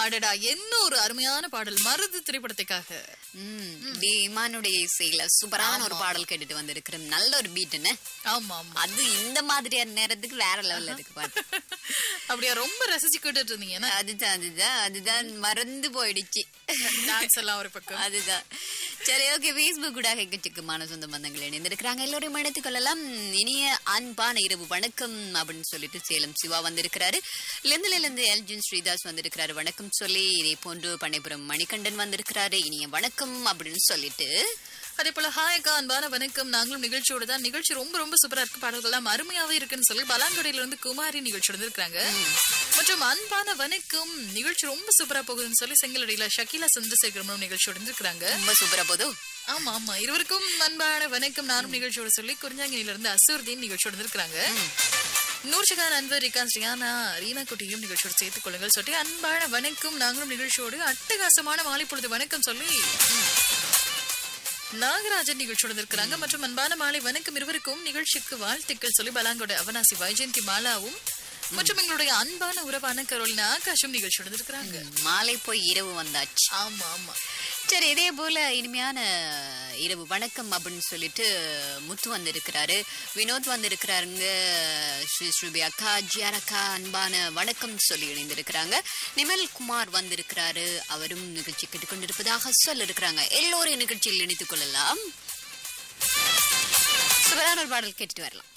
அடடா என்ன ஒரு அருமையான பாடல் மருது திரைப்படத்துக்காக ம், டி இமானுடைய இசையில சூப்பரான ஒரு பாடல் கேட்டுட்டு வந்திருக்கிறோம் நல்ல ஒரு பீட்டுன்னு ஆமா ஆமா அது இந்த மாதிரியான நேரத்துக்கு வேற லெவல்ல இருக்கு பாட்டு அப்படியா ரொம்ப ரசிச்சு கேட்டுட்டு இருந்தீங்க என்ன? அதுதான் அதுதான் அதுதான் மறந்து போயிடுச்சு டான்ஸ் எல்லாம் ஒரு பக்கம் அதுதான் சரி ஓகே ஃபேஸ்புக் கூட எக்கச்சக்கமான சொந்த பந்தங்கள் இணைந்திருக்கிறாங்க எல்லோரையும் இணைத்துக் கொள்ளலாம் இனிய அன்பான இரவு வணக்கம் அப்படின்னு சொல்லிட்டு சேலம் சிவா வந்திருக்கிறாரு லெந்தில இருந்து எல்ஜின் ஸ்ரீதாஸ் வந்திருக்கிறாரு வணக்கம் சொல்லி இதே போன்று பண்ணைபுரம் மணிகண்டன் வந்திருக்கிறாரு இனிய வணக்கம் அப்படின்னு சொல்லிட்டு அதே போல ஹாய் அக்கா அன்பான வணக்கம் நாங்களும் நிகழ்ச்சியோட தான் நிகழ்ச்சி ரொம்ப ரொம்ப சூப்பரா இருக்கு பாடல்கள் எல்லாம் அருமையாவே இருக்குன்னு சொல்லி பலாங்குடியில இருந்து குமாரி நிகழ்ச்சியோட இருக்காங்க மற்றும் அன்பான வணக்கம் நிகழ்ச்சி ரொம்ப சூப்பரா போகுதுன்னு சொல்லி செங்கலடியில ஷக்கீலா சந்திரசேகரம் நிகழ்ச்சியோட இருக்காங்க ரொம்ப சூப்பரா போது ஆமா ஆமா இருவருக்கும் அன்பான வணக்கம் நானும் நிகழ்ச்சியோட சொல்லி குறிஞ்சாங்கினில இருந்து அசூர்தீன் நிகழ்ச்சியோட இருக்காங்க நூர்ஜகான் அன்வர் ரிகான் ஸ்ரீயானா ரீனா குட்டியும் நிகழ்ச்சியோடு சேர்த்துக் கொள்ளுங்கள் சொல்லி அன்பான வணக்கம் நாங்களும் நிகழ்ச்சியோடு அட்டகாசமான மாலை பொழுது வணக்கம் சொல்லி நாகராஜன் நிகழ்ச்சியோடு இருக்கிறாங்க மற்றும் அன்பான மாலை வணக்கம் இருவருக்கும் நிகழ்ச்சிக்கு வாழ்த்துக்கள் சொல்லி பலாங்கோட அவனாசி வைஜெயந்தி மாலாவும் மற்றும் எங்களுடைய அன்பான உறவான கரோலினா ஆகாஷும் நிகழ்ச்சியோடு இருக்கிறாங்க மாலை போய் இரவு வந்தாச்சு ஆமா ஆமா சரி இதே போல இனிமையான இரவு வணக்கம் அப்படின்னு சொல்லிட்டு முத்து வந்திருக்கிறாரு வினோத் வந்திருக்கிறாருங்க ஸ்ரீ ஸ்ரீபி அக்கா ஜியார் அக்கா அன்பான வணக்கம் சொல்லி இணைந்திருக்கிறாங்க நிமல் குமார் வந்திருக்கிறாரு அவரும் நிகழ்ச்சி கேட்டுக்கொண்டிருப்பதாக சொல்ல இருக்கிறாங்க எல்லோரும் நிகழ்ச்சியில் இணைத்துக் கொள்ளலாம் சுவரான ஒரு பாடல் கேட்டுட்டு வரலாம்